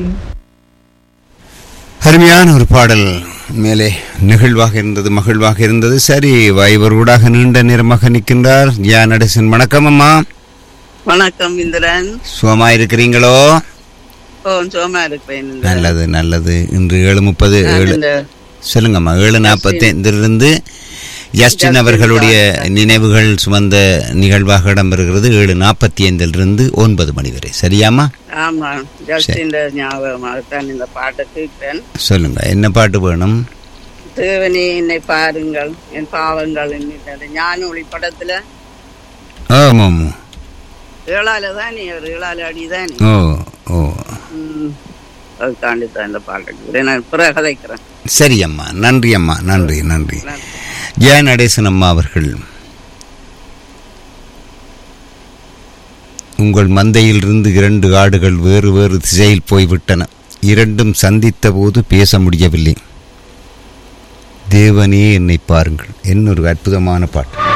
அருமையான ஒரு பாடல் மேலே நிகழ்வாக இருந்தது மகிழ்வாக இருந்தது சரி வைவர் ஊடாக நீண்ட நேரமாக நிற்கின்றார் யா நடேசன் வணக்கம் அம்மா வணக்கம் இந்திரன் சுகமா இருக்கிறீங்களோ ஓ சோமா இருப்பேன் இந்திரன். நல்லது நல்லது இன்று ஏழு முப்பது நான் ஏழு இந்த சொல்லுங்கம்மா ஏழு நாற்பத்தைந்திலிருந்து ஜஸ்டின் அவர்களுடைய நினைவுகள் சுமந்த நிகழ்வாக இடம்பெறுகிறது ஏழு நாற்பத்தி ஐந்திலிருந்து ஒன்பது மணி வரை சரியாம்மா ஆமா ஜஸ்ட் இந்த ஞாபகமாகத்தான் இந்த பாட்டை கேட்பேன் சொல்லுங்க என்ன பாட்டு வேணும் தேவனே என்னை பாருங்கள் என் பாவங்கள் என்கின்றது ஞான ஒளி படத்துல ஆமாம் ஏழால தானே ஒரு ஏழால அடி தானே ஓ ஓ ம், அதுக்காண்டி தான் இந்த பாட்டை கேட்கிறேன். நான் பிறகு கதைக்கிறேன் சரி அம்மா நன்றி அம்மா நன்றி நன்றி ஜெய நடேசன் அம்மா அவர்கள் உங்கள் மந்தையிலிருந்து இரண்டு ஆடுகள் வேறு வேறு திசையில் போய்விட்டன இரண்டும் சந்தித்த போது பேச முடியவில்லை தேவனே என்னை பாருங்கள் என்ன ஒரு அற்புதமான பாட்டு